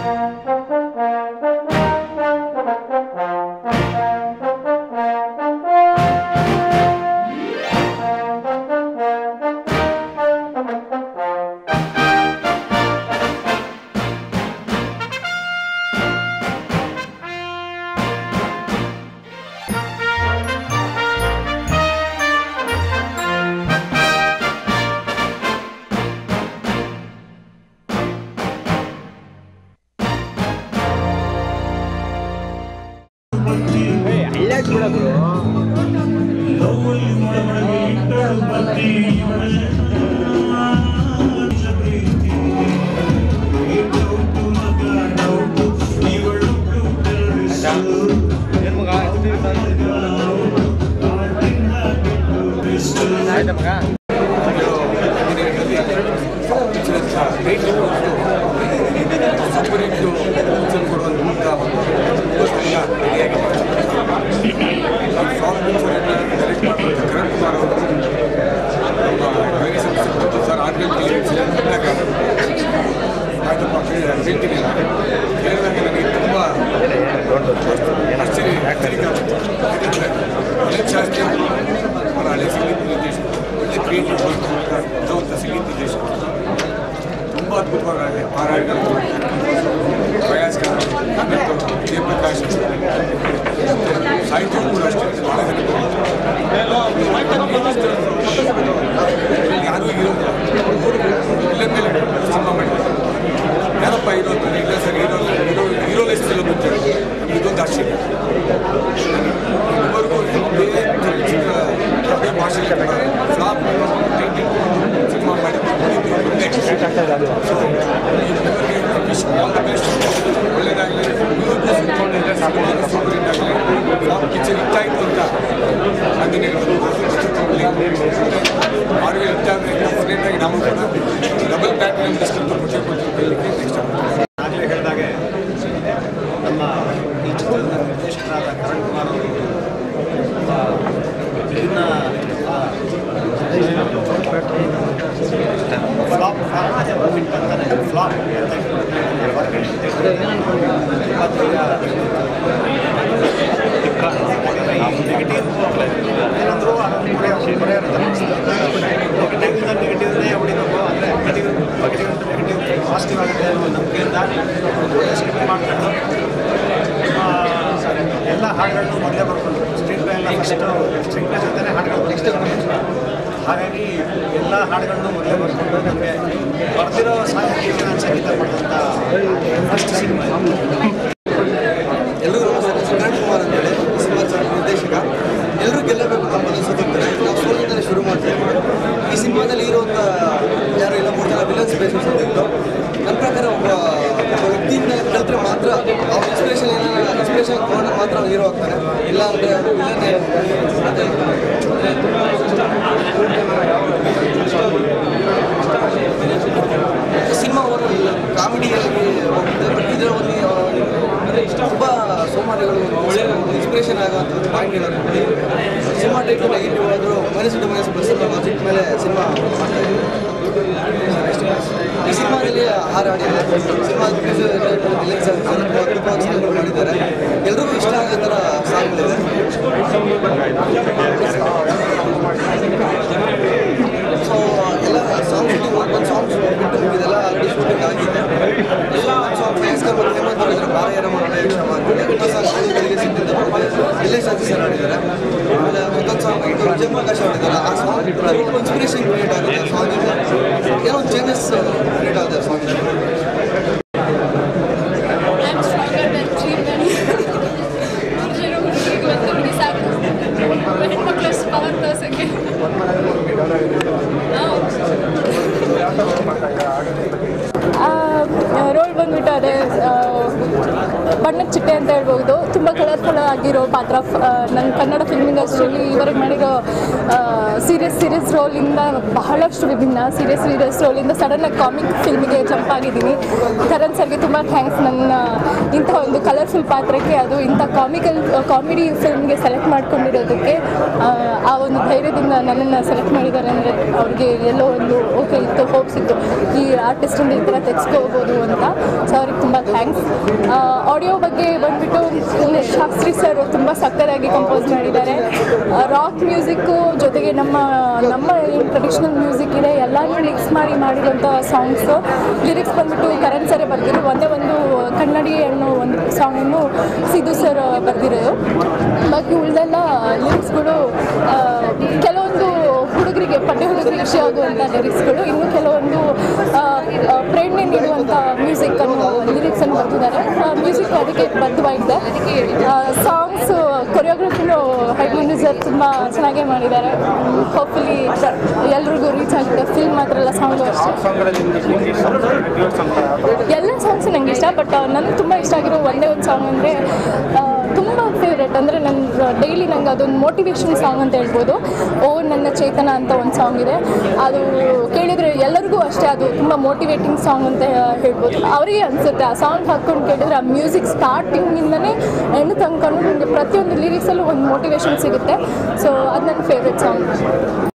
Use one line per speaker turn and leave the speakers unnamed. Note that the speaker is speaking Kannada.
ಸರ್ ಆರ್ಗ್ಯುಮೆಂಟ್ ಆಯ್ತಪ್ಪ ಹೇಳ್ತೀನಿ ಹೇಳಿದಾಗ ನನಗೆ ತುಂಬ ಆಶ್ಚರ್ಯ ಆಶ್ಚರ್ಯ ಆಗುತ್ತೆ. ಯಾಕಂದ್ರೆ ಒಳ್ಳೆ ಶಾಸ್ತ್ರಿ ಅವರ ಹಳೆ ಸಂಗೀತ ನಿರ್ದೇಶಕ ಒಳ್ಳೆ ಕ್ರಿಯೇಟಿವ್ ಇರುವಂಥ ಸಂಗೀತ ನಿರ್ದೇಶಕ ತುಂಬ ಅದ್ಭುತವಾಗಿ ಹಾರಾಟಗಳು ಪ್ರಯಾಸ್ ಖಾನ್ ಮತ್ತು ಜಯಪ್ರಕಾಶ್ ಸಾಹಿತ್ಯ ಕೂಡ ಅಷ್ಟೇ ಭಾಳ ಯಾರೂ ಇರೋದಿಲ್ಲ ಇಲ್ಲದ ಮೇಲೆ ಸಿನಿಮಾ ಮಾಡಿದ್ದಾರೆ ಯಾರಪ್ಪ ಹೀರೋ ಅಂತಾರೆ ಇಲ್ಲ sir hero hero heroless film ಅಂತ ಹೇಳಿ ನಮ್ಗೆ ಇದೊಂದು ಆಶ್ಚರ್ಯ ಇದುವರೆಗೂ ಯಾವುದೇ ಚಿತ್ರ ಯಾವುದೇ ಭಾಷೆಯಲ್ಲಿ ಫ್ಲಾಪ್ ಸಿನಿಮಾ ಮಾಡಿದ್ದು so wish all the best ಒಳ್ಳೆಯದಾಗಲಿ ಸೂಪರ್ ಹಿಟ್ ಆಗಲಿ ಫ್ಲಾಪ್ ಪಿಕ್ಚರ್ ಹಿಟ್ ಆಯಿತು ಅಂತ ಅದನ್ನೇ ಅವ್ರಿಗೆ ಹಿಟ್ ಆದರೆ ಡೆಫಿನೆಟಾಗಿ ನಾವು ಕೂಡ ಡಬಲ್ ಪ್ಲಾಟಿನಮ್ ಡಿಸ್ಕ್ ಅಂತ ಖುಷಿ ಕೊಡ್ತೀವಿ ನೆಕ್ಸ್ಟ್
ಆಗಲೇ ಹೇಳಿದಾಗೆ ನಮ್ಮ ಈ ಚಿತ್ರದ ನಿರ್ದೇಶಕರಾದ ಕರಣ್ ಕುಮಾರ್ ಅವರು ಒಬ್ಬ ವಿಭಿನ್ನ ಫ್ಲಾಪ್ ಮೂಮೆಂಟ್ ಅಂತಾನೆ ಫ್ಲಾಪ್ ಅಂತ ನೆಗೆಟಿವ್ ಏನಂದ್ರು ನೆಗೆಟಿವ್ ನೆಗೆಟಿವ್ನೇ ಹೊಡಿಬೇಕು ಅಂದರೆ ನೆಗೆಟಿವ್ ನೆಗೆಟಿವ್ ನೆಗೆಟಿವ್ ಪಾಸಿಟಿವ್ ಆಗುತ್ತೆ ಅನ್ನೋ ನಂಬಿಕೆಯಿಂದ ಒಂದು ಒಳ್ಳೆ ಸ್ಕ್ರಿಪ್ಟ್ ಮಾಡ್ಕೊಂಡು ಆ, ಎಲ್ಲ ಹಾಡುಗಳನ್ನು ಮೊದಲೇ ಬರ್ಕೊಂಡು ಸ್ಕ್ರೀನ್ ಪ್ಲೇ ಎಲ್ಲ ಫಸ್ಟು ಸ್ಕ್ರೀನ್ ಪ್ಲೇ ಜೊತೆನೇ ಹಾಡುಗಳು ನೆಕ್ಸ್ಟ್ ಹಾಗಾಗಿ ಎಲ್ಲ ಹಾಡುಗಳನ್ನು ಮೊದಲೇ ಬರ್ಕೊಂಡು ನಮಗೆ ಬರ್ದಿರೋ ಸಾಹಿತ್ಯಕ್ಕೆ ನಾನು ಸಂಗೀತ ಮಾಡಿದಂಥ ಫಸ್ಟ್ ಸಿನಿಮಾ
ಎಲ್ಲರೂ ನಮಸ್ಕಾರ ಕರಣ್ ಕುಮಾರ್ ಅಂತೇಳಿ ಸಿನಿಮಾ ನಿರ್ದೇಶಕ ಎಲ್ಲರೂ ಗೆಲ್ಲಬೇಕು ನಮ್ಮ ಸುತ್ತಿರ್ತಾರೆ ನಾವು ಸೋಲಿಂದಲೇ ಶುರು ಮಾಡ್ತೀವಿ ಈ ಸಿನಿಮಾದಲ್ಲಿ ಇರುವಂಥ ಯಾರು ಇಲ್ಲ ಮೂರು ಜನ ವಿಲನ್ಸ್ ಬೇಸಿಸ್ ಅಂತ ಇತ್ತು ನನ್ನ ಪ್ರಕಾರ ಒಬ್ಬ ಒಬ್ಬ ವ್ಯಕ್ತಿಯಿಂದ ಕಲ್ತ್ರೆ ಮಾತ್ರ ಅವ್ರ ಇನ್ಸ್ಪಿರೇಷನ್ ಏನಾರ ಇನ್ಸ್ಪಿರೇಷನ್ ತೊಗೊಂಡ್ರೆ ಮಾತ್ರ ಅವ್ನು ಹೀರೋ ಆಗ್ತಾನೆ ಇಲ್ಲ ಅಂದರೆ ಅದು ವಿಲನ್ನೇ ಮತ್ತೆ ಸಿನಿಮಾ ಓವರ್ ಕಾಮಿಡಿಯಾಗಿ ಹೋಗುತ್ತೆ ಬಟ್ ಇದರ ಒಂದು ತುಂಬ ಸೋಮಾರಿಗಳು ಒಳ್ಳೆ ಇನ್ಸ್ಪಿರೇಷನ್ ಆಗುವಂಥ ಒಂದು ಪಾಯಿಂಟ್ ಇರೋದು ಸಿನಿಮಾ ಟೈಟಲ್ ನೆಗೆಟಿವ್ ಆದರೂ minus into minus plus logic ಮೇಲೆ ಸಿನಿಮಾ ಮಾಡ್ತಾ ಇದ್ದೀವಿ ಈ ಸಿನಿಮಾದಲ್ಲಿ ಆರು ಹಾಡಿದ್ದಾರೆ ಸಿನಿಮಾ ಅದ್ಭುತವಾಗಿ ಸಾಂಗ್ ಮಾಡಿದ್ದಾರೆ ಎಲ್ರಿಗೂ ಇಷ್ಟ ಆಗೋ ಥರ ಸಾಂಗ್ಗಳಿದೆ ಸೊ ಎಲ್ಲ ಸಾಂಗ್ ಶೂಟಿಂಗ್ ಒಂದು ಸಾಂಗ್ ಬಿಟ್ಟು ಇದೆಲ್ಲ ಶೂಟಿಂಗ್ ಆಗಿದೆ ಎಲ್ಲ ಸಾಂಗ್ ಫೇಸ್ಕರ್ ಮತ್ತು ಹೇಮಂತ್ ಅವರಿದ್ದಾರೆ ಬಾರ ಯಾರ ಮಾಡೋ ಯಕ್ಷಮ ಅಂತೇಳಿ ಹೊಸ ಸಾಂಗ್ ಬೆಳಿಗ್ಗೆ ಸಿದ್ಧಿಂದ ನಿಲೇಶ್ ಅತಿ ಸರ್ ಆಡಿದ್ದಾರೆ ಆಮೇಲೆ ಮತ್ತೊಂದು ಸಾಂಗ್ ಇದು ವಿಜಯ್ ಪ್ರಕಾಶ್ ಅವರಿದ್ದಾರೆ ಆ ಸಾಂಗ್ ಇನ್ಸ್ಪಿರೇಷನ್ ಕ್ರಿಯೇಟ್ ಆಗುತ್ತೆ ಆ ಸಾಂಗಿಂದ ಏನೋ ಚೇಂಜಸ್ ಕ್ರಿಯೇಟ್ ಆಗುತ್ತೆ ಆ ಸಾಂಗಿಂದ
I'm stronger than three men. ಹುಡುಗರು ಹುಡುಗಿಗೆ ಒಂದು ಹುಡುಗಿ ಸಾಕು ಹೆಣ್ಮಕ್ಳು ಅಷ್ಟು ಪವರ್ ತೋರ್ಸೋಕ್ಕೆ ರೋಲ್ ಬಂದ್ಬಿಟ್ಟು ಅದೇ ಆ, ಬಣ್ಣದ ಚಿಟ್ಟೆ ಅಂತ ಹೇಳ್ಬೋದು ತುಂಬ ಕಲರ್ಫುಲ್ ಆಗಿರೋ ಪಾತ್ರ ನನ್ನ ಕನ್ನಡ ಫಿಲ್ಮ್ ಇಂಡಸ್ಟ್ರಿಯಲ್ಲಿ ಇವರೆಗೆ ಮಾಡಿರೋ ಸೀರಿಯಸ್ ಸೀರಿಯಸ್ ರೋಲಿಂದ ಬಹಳಷ್ಟು ವಿಭಿನ್ನ ಸೀರಿಯಸ್ ಸೀರಿಯಸ್ ರೋಲಿಂದ ಸಡನ್ನಾಗಿ ಕಾಮಿಕ್ ಫಿಲ್ಮಿಗೆ ಜಂಪ್ ಆಗಿದ್ದೀನಿ ಕರಣ್ ಸರ್ಗೆ ತುಂಬ ಥ್ಯಾಂಕ್ಸ್ ನನ್ನ ಇಂಥ ಒಂದು ಕಲರ್ಫುಲ್ ಪಾತ್ರಕ್ಕೆ ಅದು ಇಂಥ ಕಾಮಿಕಲ್ ಕಾಮಿಡಿ ಫಿಲ್ಮ್ಗೆ ಸೆಲೆಕ್ಟ್ ಮಾಡ್ಕೊಂಡಿರೋದಕ್ಕೆ ಆ, ಆ ಒಂದು ಧೈರ್ಯದಿಂದ ನನ್ನನ್ನು ಸೆಲೆಕ್ಟ್ ಮಾಡಿದ್ದಾರೆ ಅಂದರೆ ಅವ್ರಿಗೆ ಎಲ್ಲೋ ಒಂದು ಓಕೆ ಇತ್ತು ಹೋಪ್ಸ್ ಇತ್ತು ಈ ಆರ್ಟಿಸ್ಟಿಂದ ಈ ಥರ ತೆಗೆಸ್ಕೋಬೋದು ಅಂತ ಸೊ ಅವ್ರಿಗೆ ತುಂಬ ಥ್ಯಾಂಕ್ಸ್ ಥ್ಯಾಂಕ್ಸ್ ಆಡಿಯೋ ಬಗ್ಗೆ ಬಂದ್ಬಿಟ್ಟು ಶಾಸ್ತ್ರಿ ಸರ್ ತುಂಬ ಸಕ್ಕತ್ತಾಗಿ ಕಂಪೋಸ್ ಮಾಡಿದ್ದಾರೆ ರಾಕ್ ಮ್ಯೂಸಿಕ್ಕು ಜೊತೆಗೆ ನಮ್ಮ ನಮ್ಮ ಏನು ಟ್ರೆಡಿಷ್ನಲ್ ಮ್ಯೂಸಿಕ್ ಇದೆ ಎಲ್ಲನೂ ಮಿಕ್ಸ್ ಮಾಡಿ ಮಾಡಿರೋಂಥ ಸಾಂಗ್ಸು ಲಿರಿಕ್ಸ್ ಬಂದ್ಬಿಟ್ಟು ಕರಣ್ ಸರೇ ಬರೆದಿರೋ ಒಂದೇ ಒಂದು ಕನ್ನಡಿ ಅನ್ನೋ ಒಂದು ಸಾಂಗನ್ನು ಸಿದ್ದು ಸರ್ ಬರೆದಿರೋದು ಬಾಕಿ ಉಳಿದೆಲ್ಲ ಲಿರಿಕ್ಸ್ಗಳು ಕೆಲವೊಂದು ಹುಡುಗರಿಗೆ ಪಡ್ಡೆ ಹುಡುಗರಿಗೆ ಖುಷಿ ಆಗುವಂಥ ಲಿರಿಕ್ಸ್ಗಳು ಇನ್ನು ಕೆಲವೊಂದು ಆ, ಆ, ಪ್ರೇರಣೆ ನೀಡುವಂಥ ಮ್ಯೂಸಿಕ್ ಅನ್ನು ಲಿರಿಕ್ಸ್ ಅನ್ನು ಬರೆದಿದ್ದಾರೆ ಮ್ಯೂಸಿಕ್ ಅದಕ್ಕೆ ಬದ್ಧವಾಗಿದೆ ಸಾಂಗ್ಸ್ ಕೊರಿಯೋಗ್ರಫಿನೂ ಹೈಮಂದು ಸರ್ ತುಂಬ ಚೆನ್ನಾಗೇ ಮಾಡಿದ್ದಾರೆ ಹೋಪ್ಫುಲಿ ಎಲ್ರಿಗೂ ರೀಚ್ ಆಗಿದೆ ಫಿಲ್ಮ್ ಮಾತ್ರ ಅಲ್ಲ ಸಾಂಗು ಅಷ್ಟೇ ಎಲ್ಲ ಸಾಂಗ್ಸ್ ನಂಗೆ ಇಷ್ಟ ಬಟ್ ನನಗೆ ತುಂಬ ಇಷ್ಟ ಆಗಿರೋ ಒಂದೇ ಒಂದು ಸಾಂಗ್ ಅಂದರೆ ತುಂಬ ಫೇವ್ರೆಟ್ ಅಂದರೆ ನನ್ನ ಡೈಲಿ ನಂಗೆ ಅದೊಂದು ಮೋಟಿವೇಶನ್ ಸಾಂಗ್ ಅಂತ ಹೇಳ್ಬೋದು ಓ ನನ್ನ ಚೇತನ ಅಂತ ಒಂದು ಸಾಂಗ್ ಇದೆ ಅದು ಕೇಳಿದರೆ ಎಲ್ಲರಿಗೂ ಅಷ್ಟೇ ಅದು ತುಂಬ ಮೋಟಿವೇಟಿಂಗ್ ಸಾಂಗ್ ಅಂತ ಹೇಳ್ಬೋದು ಅವರಿಗೆ ಅನಿಸುತ್ತೆ ಆ ಸಾಂಗ್ ಹಾಕ್ಕೊಂಡು ಕೇಳಿದ್ರೆ ಆ ಮ್ಯೂಸಿಕ್ ಸ್ಟಾರ್ಟಿಂಗಿಂದನೇ ಎಂಡ್ ತನಕ ನಿಮಗೆ ಪ್ರತಿಯೊಂದು ಲಿರಿಕ್ಸಲ್ಲೂ ಒಂದು ಮೋಟಿವೇಶನ್ ಸಿಗುತ್ತೆ ಸೊ ಅದು ನನ್ನ ಫೇವ್ರೆಟ್ ಸಾಂಗ್